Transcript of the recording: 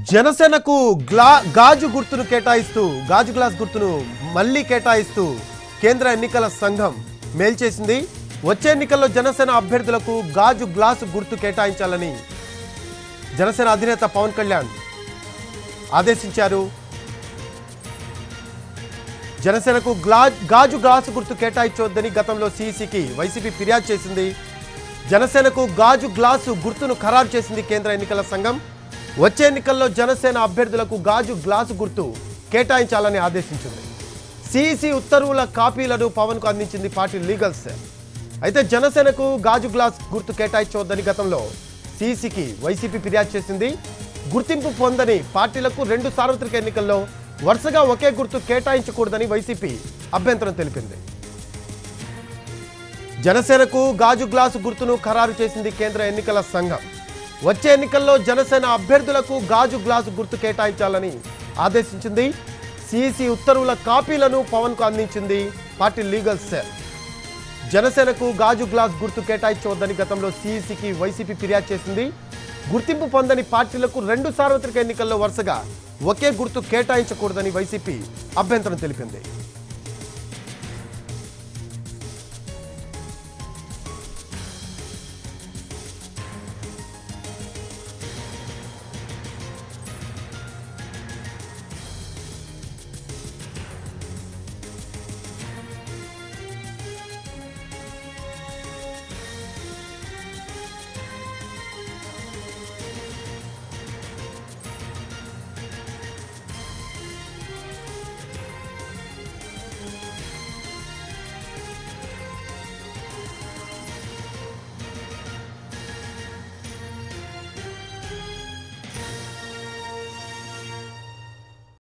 జనసేనకు గ్లా గాజు గుర్తును కేటాయిస్తూ గాజు గ్లాస్ గుర్తును మళ్ళీ కేటాయిస్తూ కేంద్ర ఎన్నికల సంఘం మేల్చేసింది వచ్చే ఎన్నికల్లో జనసేన అభ్యర్థులకు గాజు గ్లాసు గుర్తు కేటాయించాలని జనసేన అధినేత పవన్ కళ్యాణ్ ఆదేశించారు జనసేనకు గ్లా గాజు గ్లాసు గుర్తు కేటాయించవద్దని గతంలో సీఈసీకి వైసీపీ ఫిర్యాదు చేసింది జనసేనకు గాజు గ్లాసు గుర్తును ఖరారు చేసింది కేంద్ర ఎన్నికల సంఘం వచ్చే ఎన్నికల్లో జనసేన అభ్యర్థులకు గాజు గ్లాసు గుర్తు కేటాయించాలని ఆదేశించింది సిఈసి ఉత్తర్వుల కాపీలను పవన్కు అందించింది పార్టీ లీగల్ సెల్ అయితే జనసేనకు గాజు గ్లాస్ గుర్తు కేటాయించవద్దని గతంలో సిఈసికి వైసీపీ ఫిర్యాదు చేసింది గుర్తింపు పొందని పార్టీలకు రెండు సార్వత్రిక ఎన్నికల్లో వరుసగా ఒకే గుర్తు కేటాయించకూడదని వైసీపీ అభ్యంతరం తెలిపింది జనసేనకు గాజు గ్లాసు గుర్తును ఖరారు చేసింది కేంద్ర ఎన్నికల సంఘం వచ్చే ఎన్నికల్లో జనసేన అభ్యర్థులకు గాజు గ్లాసు గుర్తు కేటాయించాలని ఆదేశించింది సిఈసి ఉత్తర్వుల కాపీలను పవన్కు అందించింది పార్టీ లీగల్ సెల్ జనసేనకు గాజు గ్లాస్ గుర్తు కేటాయించవద్దని గతంలో సిఈసికి వైసీపీ ఫిర్యాదు చేసింది గుర్తింపు పొందని పార్టీలకు రెండు సార్వత్రిక ఎన్నికల్లో వరుసగా ఒకే గుర్తు కేటాయించకూడదని వైసీపీ అభ్యంతరం తెలిపింది